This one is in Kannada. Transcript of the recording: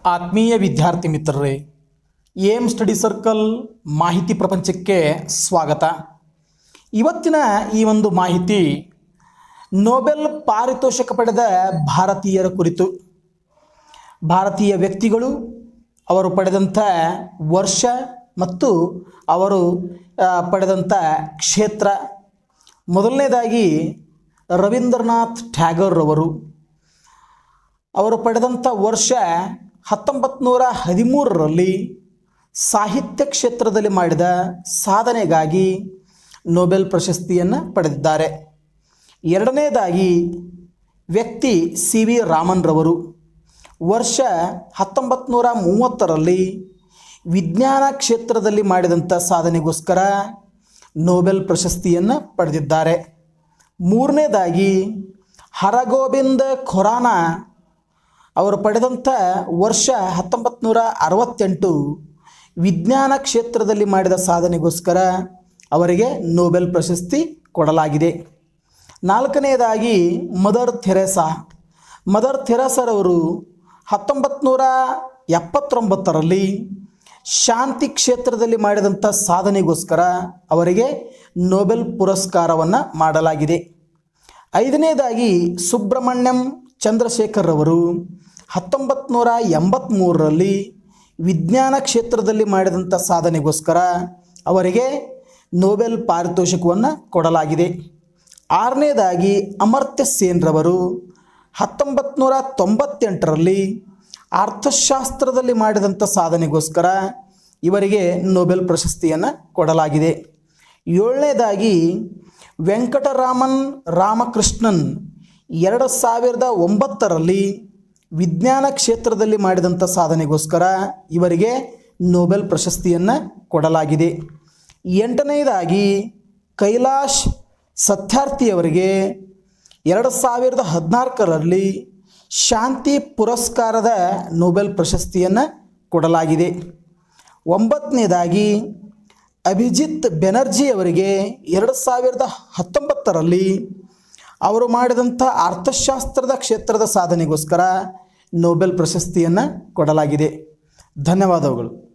ಆತ್ಮೀಯ ವಿದ್ಯಾರ್ಥಿ ಮಿತ್ರರೇ ಏಮ್ ಸ್ಟಡಿ ಸರ್ಕಲ್ ಮಾಹಿತಿ ಪ್ರಪಂಚಕ್ಕೆ ಸ್ವಾಗತ ಇವತ್ತಿನ ಈ ಒಂದು ಮಾಹಿತಿ ನೊಬೆಲ್ ಪಾರಿತೋಷಕ ಪಡೆದ ಭಾರತೀಯರ ಕುರಿತು ಭಾರತೀಯ ವ್ಯಕ್ತಿಗಳು ಅವರು ಪಡೆದಂಥ ವರ್ಷ ಮತ್ತು ಅವರು ಆ, ಪಡೆದಂಥ ಕ್ಷೇತ್ರ ಮೊದಲನೇದಾಗಿ ರವೀಂದ್ರನಾಥ್ ಟ್ಯಾಗೋರ್ ಅವರು ಅವರು ಪಡೆದಂಥ ವರ್ಷ ಹತ್ತೊಂಬತ್ತು ನೂರ ಹದಿಮೂರರಲ್ಲಿ ಸಾಹಿತ್ಯ ಕ್ಷೇತ್ರದಲ್ಲಿ ಮಾಡಿದ ಸಾಧನೆಗಾಗಿ ನೊಬೆಲ್ ಪ್ರಶಸ್ತಿಯನ್ನು ಪಡೆದಿದ್ದಾರೆ ಎರಡನೇದಾಗಿ ವ್ಯಕ್ತಿ ಸಿ ವಿ ರಾಮನ್ರವರು ವರ್ಷ ಹತ್ತೊಂಬತ್ತು ನೂರ ಮೂವತ್ತರಲ್ಲಿ ವಿಜ್ಞಾನ ಕ್ಷೇತ್ರದಲ್ಲಿ ಮಾಡಿದಂಥ ಸಾಧನೆಗೋಸ್ಕರ ನೊಬೆಲ್ ಪ್ರಶಸ್ತಿಯನ್ನು ಪಡೆದಿದ್ದಾರೆ ಮೂರನೇದಾಗಿ ಹರಗೋಬಿಂದ ಖೊರಾನ ಅವರು ಪಡೆದಂಥ ವರ್ಷ ಹತ್ತೊಂಬತ್ತು ನೂರ ಅರವತ್ತೆಂಟು ವಿಜ್ಞಾನ ಕ್ಷೇತ್ರದಲ್ಲಿ ಮಾಡಿದ ಸಾಧನೆಗೋಸ್ಕರ ಅವರಿಗೆ ನೊಬೆಲ್ ಪ್ರಶಸ್ತಿ ಕೊಡಲಾಗಿದೆ ನಾಲ್ಕನೆಯದಾಗಿ ಮದರ್ ಥೆರೆಸಾ ಮದರ್ ಥೆರೆಸರವರು ಹತ್ತೊಂಬತ್ತು ನೂರ ಎಪ್ಪತ್ತೊಂಬತ್ತರಲ್ಲಿ ಶಾಂತಿ ಕ್ಷೇತ್ರದಲ್ಲಿ ಮಾಡಿದಂಥ ಸಾಧನೆಗೋಸ್ಕರ ಅವರಿಗೆ ನೊಬೆಲ್ ಪುರಸ್ಕಾರವನ್ನು ಮಾಡಲಾಗಿದೆ ಐದನೇದಾಗಿ ಸುಬ್ರಹ್ಮಣ್ಯಂ ಚಂದ್ರಶೇಖರ್ ಅವರು ಹತ್ತೊಂಬತ್ತು ನೂರ ಎಂಬತ್ತ್ಮೂರರಲ್ಲಿ ವಿಜ್ಞಾನ ಕ್ಷೇತ್ರದಲ್ಲಿ ಮಾಡಿದಂಥ ಸಾಧನೆಗೋಸ್ಕರ ಅವರಿಗೆ ನೊಬೆಲ್ ಪಾರಿತೋಷಕವನ್ನು ಕೊಡಲಾಗಿದೆ ಆರನೇದಾಗಿ ಅಮರ್ತ್ಯ ಸೇನ್ರವರು ಹತ್ತೊಂಬತ್ತು ನೂರ ತೊಂಬತ್ತೆಂಟರಲ್ಲಿ ಅರ್ಥಶಾಸ್ತ್ರದಲ್ಲಿ ಮಾಡಿದಂಥ ಸಾಧನೆಗೋಸ್ಕರ ಇವರಿಗೆ ನೊಬೆಲ್ ಪ್ರಶಸ್ತಿಯನ್ನು ಕೊಡಲಾಗಿದೆ ಏಳನೇದಾಗಿ ವೆಂಕಟರಾಮನ್ ರಾಮಕೃಷ್ಣನ್ ಎರಡು ಸಾವಿರದ ಒಂಬತ್ತರಲ್ಲಿ ವಿಜ್ಞಾನ ಕ್ಷೇತ್ರದಲ್ಲಿ ಮಾಡಿದಂಥ ಸಾಧನೆಗೋಸ್ಕರ ಇವರಿಗೆ ನೊಬೆಲ್ ಪ್ರಶಸ್ತಿಯನ್ನು ಕೊಡಲಾಗಿದೆ ಎಂಟನೆಯದಾಗಿ ಕೈಲಾಶ್ ಸತ್ಯಾರ್ಥಿಯವರಿಗೆ ಎರಡು ಸಾವಿರದ ಹದಿನಾಲ್ಕರಲ್ಲಿ ಶಾಂತಿ ಪುರಸ್ಕಾರದ ನೊಬೆಲ್ ಪ್ರಶಸ್ತಿಯನ್ನು ಕೊಡಲಾಗಿದೆ ಒಂಬತ್ತನೇದಾಗಿ ಅಭಿಜಿತ್ ಬೆನರ್ಜಿ ಅವರಿಗೆ ಎರಡು ಸಾವಿರದ ಹತ್ತೊಂಬತ್ತರಲ್ಲಿ ಅವರು ಮಾಡಿದಂಥ ಅರ್ಥಶಾಸ್ತ್ರದ ಕ್ಷೇತ್ರದ ಸಾಧನೆಗೋಸ್ಕರ ನೊಬೆಲ್ ಪ್ರಶಸ್ತಿಯನ್ನು ಕೊಡಲಾಗಿದೆ ಧನ್ಯವಾದಗಳು